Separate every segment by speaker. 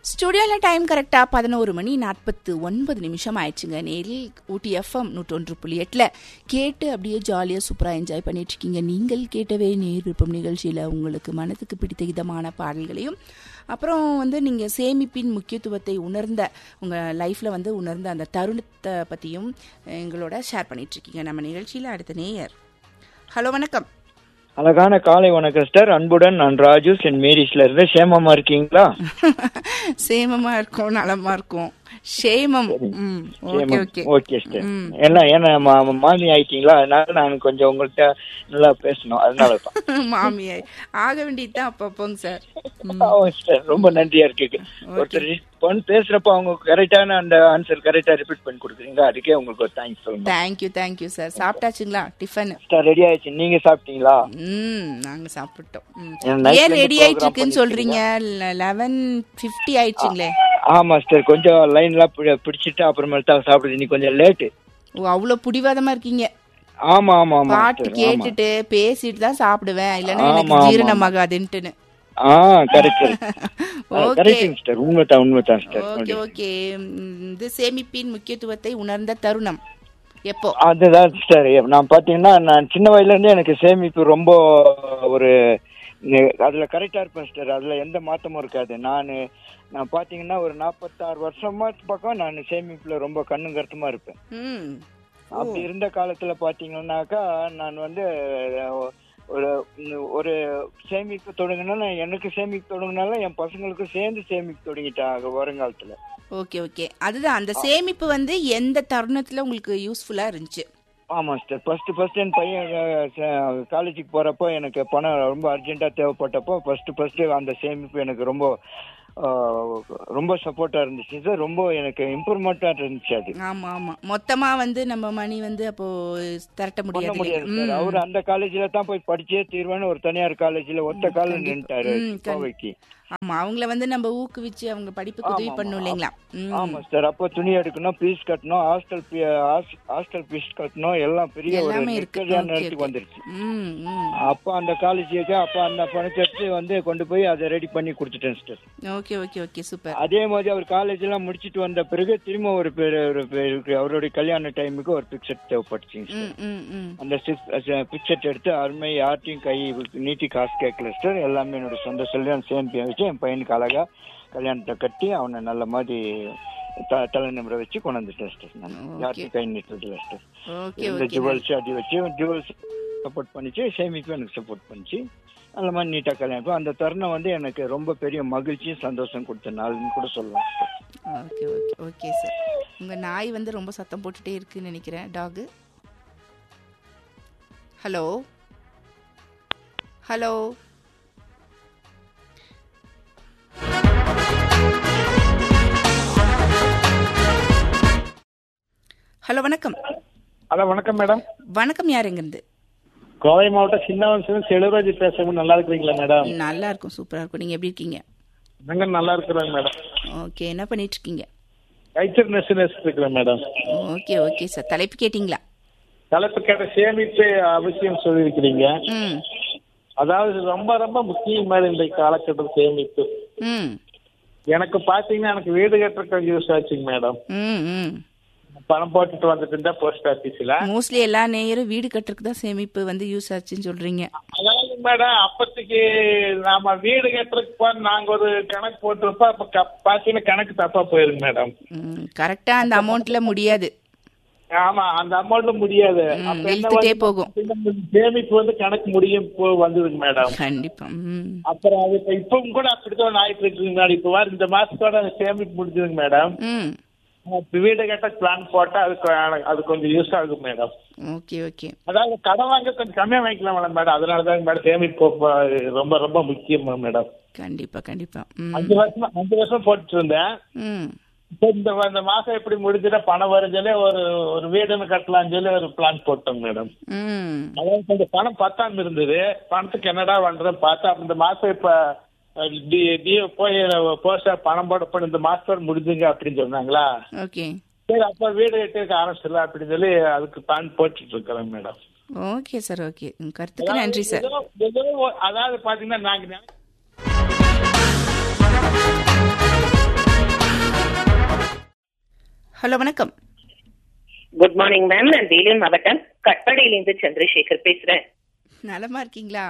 Speaker 1: ஸ்டுடியோவில் டைம் கரெக்டாக பதினோரு மணி நாற்பத்து ஒன்பது நிமிஷம் ஆயிடுச்சுங்க நேரில் ஊட்டி எஃப்எம் நூற்றொன்று புள்ளி எட்டில் கேட்டு அப்படியே ஜாலியாக சூப்பராக என்ஜாய் பண்ணிட்டு இருக்கீங்க நீங்கள் கேட்டவே நேர் விருப்பம் நிகழ்ச்சியில் உங்களுக்கு மனதுக்கு பிடித்த விதமான பாடல்களையும் அப்புறம் வந்து நீங்கள் சேமிப்பின் முக்கியத்துவத்தை உணர்ந்த உங்கள் லைஃப்பில் வந்து உணர்ந்த அந்த தருணத்தை பற்றியும் எங்களோட ஷேர் பண்ணிட்டு இருக்கீங்க நம்ம நிகழ்ச்சியில் அடுத்த நேயர் ஹலோ வணக்கம்
Speaker 2: அழகான காலை வணக்கம் சிஸ்டர் அன்புடன் நான் ராஜு சென்ட் மேரிஸ்ல இருந்து சேமமா இருக்கீங்களா
Speaker 1: சேமமா இருக்கும் நலமா இருக்கும் சேமம் ம் ஓகே ஓகே
Speaker 2: ஓகே சிஸ்டர் என்ன ஏன்னா மா- மாமி ஆயிட்டீங்களா அதனால நான் கொஞ்சம் உங்கள்கிட்ட நல்லா பேசணும் அதனால தான்
Speaker 1: மாமியாய் ஆக வேண்டியதுதான் அப்பப்போங்க சார்
Speaker 2: ஆமாம் சிஸ்டர் ரொம்ப நன்றியா இருக்கு ஒருத்தர் பொண்ணு பேசுறப்ப அவங்க கரெக்டான அந்த ஆன்சர் கரெக்டா ரிப்பீட் பண்ணி கொடுக்குறீங்க அதுக்கே உங்களுக்கு ஒரு தேங்க்ஸ் சொல்லணும்
Speaker 1: தேங்க்யூ தேங்க்யூ சார் சாப்பிட்டாச்சுங்களா டிஃபன்
Speaker 2: சிஸ்டர் ரெடி ஆயிடுச்சு நீங்க சாப்பிட்டீங்களா
Speaker 1: ம் நாங்க சாப்பிட்டோம் ம்.
Speaker 2: ஏன் night
Speaker 1: ஏன்
Speaker 2: ல
Speaker 1: ரெடி
Speaker 2: இருந்து
Speaker 1: ஆயிட்டு
Speaker 2: program
Speaker 1: இருக்குன்னு சொல்றீங்க லெவன் ஃபிஃப்டி ஆயிடுச்சுங்களே
Speaker 2: ஆமா சிஸ்டர் கொஞ்சம் லைன்லாம் பிடிச்சிட்டு அப்புறமேல் தான் சாப்பிடுது இன்னைக்கு கொஞ்சம் லேட்டு
Speaker 1: ஓ அவ்வளவு புடிவாதமா இருக்கீங்க
Speaker 2: ஆமா ஆமா ஆமா
Speaker 1: பாட்டு
Speaker 2: sister, ஆமா.
Speaker 1: கேட்டுட்டு பேசிட்டு தான் சாப்பிடுவேன் இல்லைன்னா
Speaker 2: ஆமா,
Speaker 1: எனக்கு
Speaker 2: ஆமா,
Speaker 1: ஜீரணமாகாதுன்ட்டுன்னு
Speaker 2: ஆ கரெக்ட்
Speaker 1: ஓகே
Speaker 2: கரெக்ட் சிஸ்டர் உண்மைதான் உண்மைதான் சிஸ்டர்
Speaker 1: ஓகே ஓகே ம், இது சேமிப்பின் முக்கியத்துவத்தை உணர்ந்த தருணம் எப்போ
Speaker 2: அதுதான் சிஸ்டர் நான் பாத்தீங்கன்னா நான் சின்ன வயசுல இருந்தே எனக்கு சேமிப்பு ரொம்ப ஒரு நெ- அதுல கரெக்டா இருப்பேன் சிஸ்டர் அதுல எந்த மாற்றமும் இருக்காது நான் நான் பாத்தீங்கன்னா ஒரு நாற்பத்தாறு வருஷமா பக்கம் நான் சேமிப்புல ரொம்ப கண்ணும் கருத்துமா இருப்பேன்
Speaker 1: ம்
Speaker 2: அப்படி இருந்த காலத்துல பாத்தீங்கன்னாக்கா நான் வந்து அஹ், ஒரு ஒரு சேமிப்பு தொடங்கினா எனக்கு சேமிப்பு தொடங்கினாலும் என் பசங்களுக்கும் சேர்ந்து சேமிப்பு தொடங்கிட்டாங்க வருங்காலத்துல
Speaker 1: ஓகே ஓகே அதுதான் அந்த சேமிப்பு வந்து எந்த தருணத்துல உங்களுக்கு யூஸ்ஃபுல்லா இருந்துச்சு
Speaker 2: ஆமா சிஸ்டர் ஃபர்ஸ்ட் ஃபர்ஸ்ட் என் பையன் காலேஜுக்கு போறப்போ எனக்கு பணம் ரொம்ப அர்ஜென்ட்டா தேவைப்பட்டப்போ ஃபர்ஸ்ட் ஃபர்ஸ்ட் அந்த சேமிப்பு எனக்கு ரொம்ப அஹ், ரொம்ப சப்போர்ட்டா இருந்துச்சு சார் ரொம்ப எனக்கு இம்ப்ரூவ்மெண்டா இருந்துச்சு அது
Speaker 1: ஆமா ஆமா மொத்தமா வந்து நம்ம மணி வந்து அப்போ திரட்ட
Speaker 2: பண்ண
Speaker 1: முடியாது
Speaker 2: முடியாது
Speaker 1: இல்லையா?
Speaker 2: சார் அவர் அந்த காலேஜ்ல தான் போய் படிச்சே தீர்வான்னு ஒரு தனியார் காலேஜ்ல ஒத்த கால நின்ட்டாரு
Speaker 1: ம், கண்டி-
Speaker 2: கோவைக்கு
Speaker 1: ஆமா அவங்கள வந்து நம்ம ஊக்குவிச்சு அவங்க படிப்புக்கு உதவி பண்ணணும் இல்லைங்களா ம்.
Speaker 2: ஆமா சார் அப்போ துணி எடுக்கணும் ஃபீஸ் கட்டணும் ஹாஸ்டல் ஹாஸ்டல் ஃபீஸ் கட்டணும் எல்லாம் பெரிய ஒரு
Speaker 1: எல்லாமே இருக்கு
Speaker 2: நெருக்கடியான
Speaker 1: ஓகே,
Speaker 2: இடத்துக்கு
Speaker 1: ஓகே.
Speaker 2: வந்துருச்சு
Speaker 1: ம் ம்
Speaker 2: அப்போ அந்த காலேஜுக்கு அப்போ அந்த பணத்தை எடுத்து வந்து கொண்டு போய் அதை ரெடி பண்ணி கொடுத்துட்டேன் sister
Speaker 1: okay okay okay super
Speaker 2: அதே மாதிரி அவர் காலேஜ் எல்லாம் முடிச்சிட்டு வந்த பிறகு திரும்ப ஒரு பேர் ஒரு பேருக்கு அவருடைய கல்யாண டைமுக்கு ஒரு பிக்சர் தேவைப்பட்டுச்சுங்க சார்
Speaker 1: ம் ம் ம்
Speaker 2: அந்த பிக்சர் எடுத்து அருமை யார்ட்டையும் கை நீட்டி காசு கேட்கல சார் எல்லாமே என்னோட சொந்த சொல்லி சேமிப்பு வச்சு என் பையனுக்கு அழகா கல்யாணத்தை கட்டி அவனை நல்ல மாதிரி த- தலை நிமிர வச்சு கொண்டு வந்துட்டேன் சார் நான் யார்ட்டையும் கை நீட்டுறதுல சார்
Speaker 1: ஓகே
Speaker 2: இந்த
Speaker 1: ஓகே
Speaker 2: ஜுவல்ஸ் அது வச்சு ஜுவல்ஸ் சப்போர்ட் பண்ணிச்சு சேமிப்பு எனக்கு சப்போர்ட் பண்ணிச்சு நல்ல மாதிரி நீட்டா கல்யாணம் அந்த தருணம் வந்து எனக்கு ரொம்ப பெரிய மகிழ்ச்சியும் சந்தோஷம் கொடுத்த நாள்னு கூட சொல்லலாம்
Speaker 1: ஓகே ஓகே ஓகே சார் உங்க நாய் வந்து ரொம்ப சத்தம் போட்டுட்டே இருக்குன்னு நினைக்கிறேன் டாகு ஹலோ ஹலோ ஹலோ வணக்கம்
Speaker 3: ஹலோ வணக்கம் மேடம்
Speaker 1: வணக்கம் யார் எங்கிருந்து
Speaker 3: கோவை மாவட்டம் சின்னவன்சிலும் செழுராஜ் பேசுறேன் நல்லா இருக்கிறீங்களா மேடம்
Speaker 1: நல்லா இருக்கும் சூப்பரா இருக்கும் நீங்க எப்படி இருக்கீங்க
Speaker 3: நாங்க நல்லா இருக்கிறோங்க மேடம்
Speaker 1: ஓகே என்ன பண்ணிட்டு இருக்கீங்க
Speaker 3: கைத்தறி நெசு இருக்கிறேன் மேடம்
Speaker 1: ஓகே ஓகே சார் தலைப்பு கேட்டிங்களா
Speaker 3: தலைப்பு கேட்ட சேமிப்பு அவசியம் சொல்லியிருக்கிறீங்க
Speaker 1: ம்
Speaker 3: அதாவது ரொம்ப ரொம்ப முக்கியம் மேடம் இந்த காலகட்டம் சேமிப்பு
Speaker 1: ம்
Speaker 3: எனக்கு பாத்தீங்கன்னா எனக்கு வீடு கட்டுறதுக்கு யூஸ் ஆச்சுங்க மேடம்
Speaker 1: ம் ம்
Speaker 3: பணம் போட்டுட்டு வந்துட்டு இருந்தா போஸ்ட் ஆபீஸ்ல
Speaker 1: மோஸ்ட்லி எல்லா நேயரும் வீடு கட்டுறதுக்கு தான் சேமிப்பு வந்து யூஸ் ஆச்சுன்னு சொல்றீங்க
Speaker 3: அதாவது மேடம் அப்பத்துக்கு நாம வீடு கட்டுறதுக்கு போ நாங்க ஒரு கணக்கு போட்டிருப்போம் அப்ப க- பாத்தீங்கன்னா கணக்கு தப்பா போயிருங்க மேடம்
Speaker 1: கரெக்டா அந்த அமௌண்ட்ல முடியாது
Speaker 3: ஆமா அந்த அமௌண்ட் முடியாது
Speaker 1: ம்,
Speaker 3: அப்ப என்ன
Speaker 1: இழுத்துட்டே
Speaker 3: வந்து
Speaker 1: போகும்.
Speaker 3: சேமிப்பு வந்து கணக்கு முடியும் போ- வந்ததுங்க மேடம்
Speaker 1: கண்டிப்பா ம்
Speaker 3: அப்புறம் அது இப்ப இப்பவும் கூட அப்படித்தான் ஆயிட்டு இருக்குங்க மேடம் இப்ப வாரு இந்த மாசத்தோட சேமிப்பு முடிஞ்சதுங்க மேடம்
Speaker 1: ம்
Speaker 3: இப்ப வீடு கட்ட பிளான் போட்டா அதுக்கு அது கொஞ்சம் யூஸ் ஆகும் மேடம்
Speaker 1: ஓகே ஓகே
Speaker 3: அதாவது கடன் வாங்க கொஞ்சம் கம்மியா வாங்கிக்கலாம் மேடம் அதனாலதான் மேடம் சேமிப்பு இப்ப ரொம்ப ரொம்ப முக்கியம் மேடம்
Speaker 1: கண்டிப்பா கண்டிப்பா ம்
Speaker 3: அஞ்சு வருஷம் அஞ்சு வருஷம் போட்டுட்டு இருந்தேன்
Speaker 1: ம்
Speaker 3: இப்ப இந்த இந்த மாசம் எப்படி முடிஞ்சுட்டா பணம் வரும் சொல்லி ஒரு ஒரு வீடுன்னு கட்டலாம்னு சொல்லி ஒரு பிளான் போட்டோம் மேடம்
Speaker 1: ம்
Speaker 3: அதாவது கொஞ்சம் பணம் பத்தாம இருந்தது பணத்துக்கு என்னடா பண்றேன் பார்த்தா இந்த மாசம் இப்ப அஹ், டி டி போய் போஸ்டா பணம் போட போட இந்த மாசத்தோட முடிஞ்சுங்க அப்படின்னு சொன்னாங்களா
Speaker 1: ஓகே
Speaker 3: சரி அப்ப வீடு கட்டுறதுக்கு ஆரம்பிச்சிடலாம் அப்படின்னு சொல்லி அதுக்கு பிளான் போட்டுட்டு இருக்கிறேன் மேடம்
Speaker 1: ஓகே சார் ஓகே உங்க கருத்துக்கு நன்றி சார்
Speaker 3: ஏதோ- ஏதோ ஒரு- அதாவது பாத்தீங்கன்னா நாங்க நினை-
Speaker 1: ஹலோ வணக்கம்
Speaker 4: குட் மார்னிங் மேம் நான் வேலூர் மாவட்டம் கட்பாடியிலிருந்து சந்திரசேகர் பேசுறேன்
Speaker 1: நலமா இருக்கீங்களா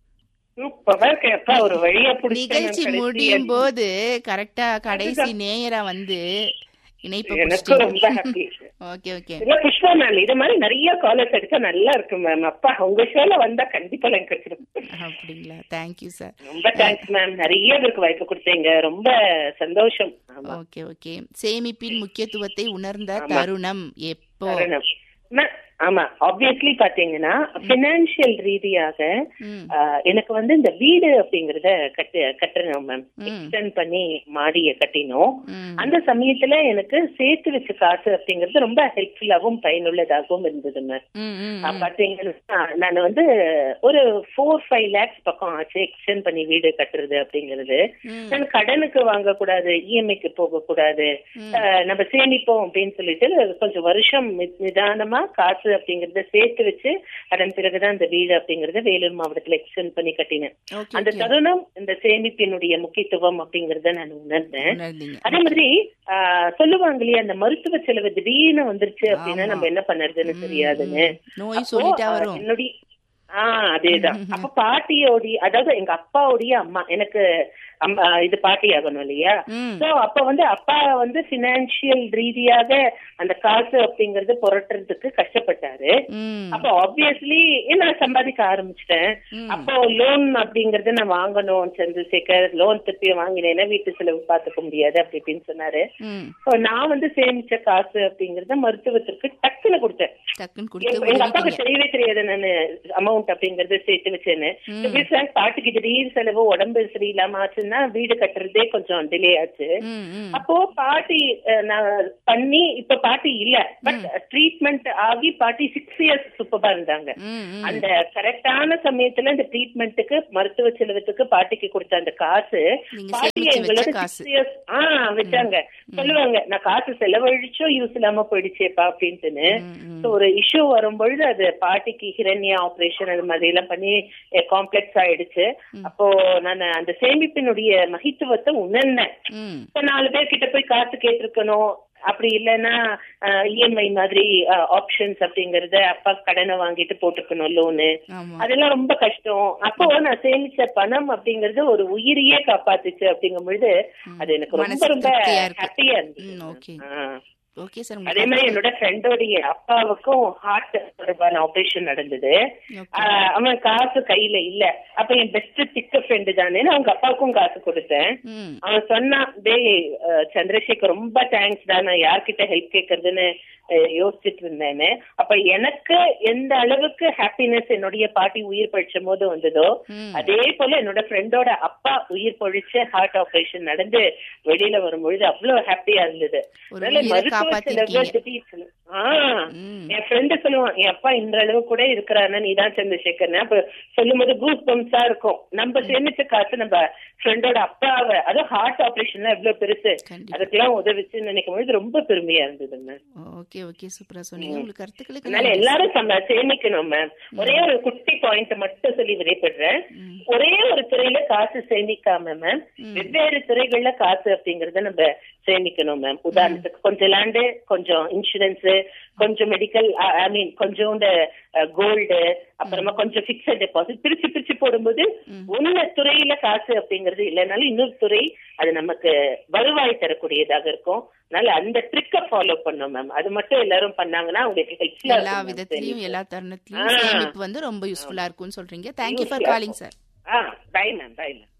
Speaker 4: சூப்பரா இருக்கேன் அப்பா ஒரு வழியா
Speaker 1: நிகழ்ச்சி முடியும்
Speaker 4: புடிச்சு
Speaker 1: போது கரெக்டா கடைசி நேயரா வந்து இணைப்பு
Speaker 4: எனக்கும் ரொம்ப ஹாப்பி
Speaker 1: ஓகே ஓகே
Speaker 4: இல்ல புஷ்பா மேம் இது மாதிரி நிறைய காலர்ஸ் எடுத்தா நல்லா இருக்கு மேம் அப்பா உங்க ஷோல வந்தா கண்டிப்பா எனக்கு கிடைச்சிடும்
Speaker 1: அப்படிங்களா தேங்க்யூ சார்
Speaker 4: ரொம்ப தேங்க்ஸ் மேம் நிறைய பேருக்கு வாய்ப்பு கொடுத்தீங்க ரொம்ப சந்தோஷம் ஆமா
Speaker 1: ஓகே ஓகே சேமிப்பின் முக்கியத்துவத்தை உணர்ந்த
Speaker 4: ஆமா.
Speaker 1: தருணம் எப்போ
Speaker 4: காரணம். ம- ஆமா ஆப்வியஸ்லி பாத்தீங்கன்னா பினான்சியல் ரீதியாக
Speaker 1: ம்
Speaker 4: ஆஹ், எனக்கு வந்து இந்த வீடு அப்படிங்கறத கட்டு கட்டணும் மேம்
Speaker 1: ம்.
Speaker 4: எக்ஸ்டெண்ட் பண்ணி மாடிய கட்டினோம்
Speaker 1: ம்
Speaker 4: அந்த சமயத்துல எனக்கு சேர்த்து வச்ச காசு அப்படிங்கிறது ரொம்ப ஹெல்ப்ஃபுல்லாகவும் பயனுள்ளதாகவும் இருந்தது மேம்
Speaker 1: ம் ம்
Speaker 4: ஆஹ், பாத்தீங்கன்னா நான் வந்து ஒரு ஃபோர் ஃபைவ் லேக்ஸ் பக்கம் ஆச்சு எக்ஸ்டெண்ட் பண்ணி வீடு கட்டுறது அப்படிங்கிறது
Speaker 1: ம்
Speaker 4: நான் கடனுக்கு வாங்கக்கூடாது இஎம்ஐக்கு போகக்கூடாது ஆஹ், நம்ம சேமிப்போம் அப்படின்னு சொல்லிட்டு கொஞ்சம் வருஷம் நி- நிதானமா காசு அப்படிங்கறத சேர்த்து வச்சு அதன் பிறகுதான் இந்த வீடு அப்படிங்கறத வேலூர் மாவட்டத்துல எக்ஸ்டெண்ட் பண்ணி கட்டினேன்
Speaker 1: ஓகே
Speaker 4: அந்த
Speaker 1: ஓகே
Speaker 4: தருணம் இந்த சேமிப்பினுடைய முக்கியத்துவம் அப்படிங்கறத நான் உணர்ந்தேன்
Speaker 1: உணர்ந்தீங்க
Speaker 4: அதே மாதிரி ஆஹ், சொல்லுவாங்க இல்லையா அந்த மருத்துவ செலவு திடீர்னு வந்துருச்சு அப்படின்னா
Speaker 1: ஆமா.
Speaker 4: நம்ம என்ன பண்ணுறதுன்னு
Speaker 1: ம்,
Speaker 4: தெரியாதுன்னு
Speaker 1: ம். நோய்
Speaker 4: அப்போ,
Speaker 1: சொல்லிட்டா
Speaker 4: ஆஹ்,
Speaker 1: வரும்
Speaker 4: என்னுடைய ஆஹ் அதேதான் அப்ப பாட்டியோடைய அதாவது எங்க அப்பாவுடைய அம்மா எனக்கு அம்மா இது பாட்டி ஆகணும் இல்லையா
Speaker 1: ம்
Speaker 4: சோ அப்ப வந்து அப்பா வந்து பினான்சியல் ரீதியாக அந்த காசு அப்படிங்கறது புரட்டுறதுக்கு கஷ்டப்பட்டாரு
Speaker 1: ம்
Speaker 4: அப்போ ஆப்வியஸ்லி நான் சம்பாதிக்க ஆரம்பிச்சிட்டேன்
Speaker 1: ம்.
Speaker 4: அப்போ லோன் அப்படிங்கறத நான் வாங்கணும் சந்திரசேகர் லோன் திருப்பி வாங்கினேன்னா வீட்டு செலவு பாத்துக்க முடியாது அப்படி இப்படின்னு சொன்னாரு
Speaker 1: ம்
Speaker 4: So, நான் வந்து சேமிச்ச காசு அப்படிங்கறத மருத்துவத்திற்கு டக்குன்னு கொடுத்தேன்
Speaker 1: டக்குன்னு
Speaker 4: எங்க
Speaker 1: கொடுத்து
Speaker 4: எங்க அப்பாவுக்கு
Speaker 1: உதவிட்டீங்க
Speaker 4: தெரியவே தெரியாது நானு அமௌண்ட் அப்படிங்கறத சேர்த்து வச்சேன்னு To be frank, பாட்டுக்கு திடீர் செலவு உடம்பு சரியில்லாம ஆச்சுன்னா வீடு கட்டுறதே கொஞ்சம் டிலே ஆச்சு
Speaker 1: ம் ம்
Speaker 4: அப்போ பாட்டி அஹ், நான் பண்ணி இப்ப பாட்டி இல்ல பட் ட்ரீட்மெண்ட் ஆகி பாட்டி சிக்ஸ் இயர்ஸ் சூப்பரா இருந்தாங்க
Speaker 1: ம் ம்
Speaker 4: அந்த கரெக்டான சமயத்துல இந்த ட்ரீட்மெண்ட்டுக்கு மருத்துவ செலவுக்கு பாட்டிக்கு கொடுத்த அந்த காசு
Speaker 1: நீங்க
Speaker 4: பாட்டி
Speaker 1: சேமிச்சு
Speaker 4: எங்களோட
Speaker 1: வச்ச காசு.
Speaker 4: சிக்ஸ் இயர்ஸ் ஆஹ் வச்சாங்க சொல்லுவாங்க நான் காசு செலவழிச்சோ யூஸ் இல்லாம போயிடுச்சேப்பா அப்படின்ட்டுன்னு
Speaker 1: ம், ம்.
Speaker 4: So, ஒரு இஷ்யூ வரும்பொழுது அது பாட்டிக்கு ஹிரண்யா ஆபரேஷன் அது மாதிரி எல்லாம் பண்ணி காம்ப்ளெக்ஸ் ஆயிடுச்சு அப்போ நான் அந்த சேமிப்பினுடைய மகித்துவத்தை உணர்ந்தேன்
Speaker 1: ம்
Speaker 4: இப்ப நாலு பேர் கிட்ட போய் காசு கேட்டிருக்கணும் அப்படி இல்லைன்னா இஎம்ஐ மாதிரி ஆப்ஷன்ஸ் அப்படிங்கறத அப்பா கடனை வாங்கிட்டு போட்டுக்கணும் லோனு
Speaker 1: ஆமா
Speaker 4: அதெல்லாம் ரொம்ப கஷ்டம் அப்போ நான் சேமிச்ச பணம் அப்படிங்கறது ஒரு உயிரையே காப்பாத்துச்சு அப்படிங்கும் பொழுது அது எனக்கு ரொம்ப
Speaker 1: மனசு
Speaker 4: ரொம்ப
Speaker 1: திருப்தியா இருக்கு.
Speaker 4: ஹாப்பியா
Speaker 1: ம்
Speaker 4: இருந்துச்சு
Speaker 1: ஓகே
Speaker 4: ஆ.
Speaker 1: ஓகே சார்
Speaker 4: அதே மாதிரி என்னோட ஃப்ரெண்டோடைய அப்பாவுக்கும் ஹார்ட் தொடர்பான ஆபரேஷன் நடந்தது
Speaker 1: ஓகே
Speaker 4: ஆஹ் அவன் காசு கையில இல்ல அப்ப என் பெஸ்ட் திக்க ஃப்ரெண்டு தானே அவங்க அப்பாவுக்கும் காசு கொடுத்தேன்
Speaker 1: ம்
Speaker 4: அவன் சொன்னான் டேய் அஹ், சந்திரசேகர் ரொம்ப தேங்க்ஸ் தான் நான் யார்கிட்ட ஹெல்ப் கேக்குறதுன்னு அஹ், யோசிச்சுட்டு இருந்தேன்னு அப்ப எனக்கு எந்த அளவுக்கு ஹாப்பினஸ் என்னுடைய பாட்டி உயிர் பழிச்சும் போது வந்ததோ
Speaker 1: ம்.
Speaker 4: அதே போல என்னோட ஃப்ரெண்டோட அப்பா உயிர் பொழிச்சு ஹார்ட் ஆபரேஷன் நடந்து வெளியில வரும்பொழுது அவ்வளவு ஹாப்பியா இருந்தது
Speaker 1: ஒரு
Speaker 4: அதனால
Speaker 1: உயிரை
Speaker 4: மருத்துவ
Speaker 1: காப்பாத்திருக்கீங்க.
Speaker 4: செலவு, திடீர் செலவு. ஆஹ்
Speaker 1: ம்
Speaker 4: என் ஃப்ரெண்டு சொல்லுவான் என் அப்பா இந்த அளவு கூட இருக்கிறானா நீதான் சந்திரசேகர்னு அப்ப சொல்லும் போது கூஸ் பம்ஸா இருக்கும் நம்ம சேமிச்ச காசு நம்ம ஃப்ரெண்டோட அப்பாவை அதுவும் ஹார்ட் ஆபரேஷன்லாம் எவ்வளவு பெருசு
Speaker 1: கண்டிப்பா
Speaker 4: அதுக்கெல்லாம் உதவிச்சு நினைக்கும் போது ரொம்ப பெருமையா இருந்ததுங்க
Speaker 1: ஓகே ஓகே சூப்பரா சொன்னீங்க உங்களுக்கு கருத்துக்களுக்கு
Speaker 4: அதனால
Speaker 1: நன்றி.
Speaker 4: எல்லாரும் சம சேமிக்கணும் மேம் ஒரே ஒரு குட்டி பாயிண்ட் மட்டும் சொல்லி விடைபெறேன்
Speaker 1: ம்.
Speaker 4: ஒரே ஒரு துறையில காசு சேமிக்காம மேம் வெவ்வேறு துறைகள்ல காசு அப்படிங்கறத நம்ம சேமிக்கணும் மேம் உதாரணத்துக்கு கொஞ்சம் லேண்டு கொஞ்சம் இன்சூரன்ஸ் கொஞ்சம் மெடிக்கல் ஐ மீன் கொஞ்சோண்டு கோல்டு அப்புறமா கொஞ்சம் பிக்சட் டெபாசிட் பிரிச்சு பிரிச்சு போடும்போது ஒன்னு துறையில காசு அப்படிங்கிறது இல்லைனாலும் இன்னொரு துறை அது நமக்கு வருவாய் தரக்கூடியதாக இருக்கும் அதனால அந்த ட்ரிக்க ஃபாலோ பண்ணோம் மேம் அது மட்டும் எல்லாரும் பண்ணாங்கன்னா உங்களுக்கு ஹெல்ப்ஃபுல்லா
Speaker 1: எல்லா
Speaker 4: இருக்கும் ma'am.
Speaker 1: விதத்திலயும் எல்லா தருணத்திலயும்
Speaker 4: ஆ.
Speaker 1: சேமிப்பு வந்து ரொம்ப யூஸ்ஃபுல்லா இருக்கும்னு சொல்றீங்க தேங்க்யூ ஃபார்
Speaker 4: Useful-ஆ
Speaker 1: காலிங் சார்
Speaker 4: ஆ பை மேம் பை மேம்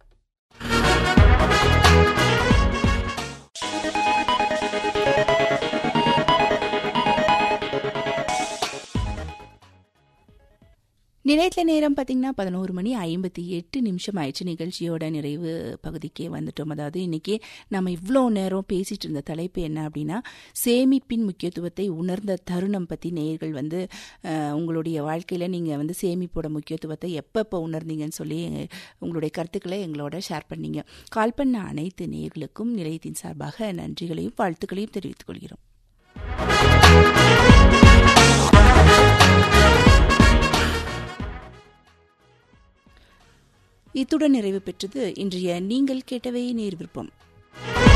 Speaker 1: நிலையத்தில் நேரம் பார்த்தீங்கன்னா பதினோரு மணி ஐம்பத்தி எட்டு நிமிஷம் ஆயிடுச்சு நிகழ்ச்சியோட நிறைவு பகுதிக்கே வந்துட்டோம் அதாவது இன்னைக்கு நம்ம இவ்வளோ நேரம் பேசிட்டு இருந்த தலைப்பு என்ன அப்படின்னா சேமிப்பின் முக்கியத்துவத்தை உணர்ந்த தருணம் பற்றி நேயர்கள் வந்து அஹ், உங்களுடைய வாழ்க்கையில் நீங்கள் வந்து சேமிப்போட முக்கியத்துவத்தை எப்பப்போ உணர்ந்தீங்கன்னு சொல்லி எங்க- உங்களுடைய கருத்துக்களை எங்களோட ஷேர் பண்ணீங்க கால் பண்ண அனைத்து நேயர்களுக்கும் நிலையத்தின் சார்பாக நன்றிகளையும் வாழ்த்துக்களையும் தெரிவித்துக் கொள்கிறோம் இத்துடன் நிறைவு பெற்றது இன்றைய நீங்கள் கேட்டவை நேர் விருப்பம்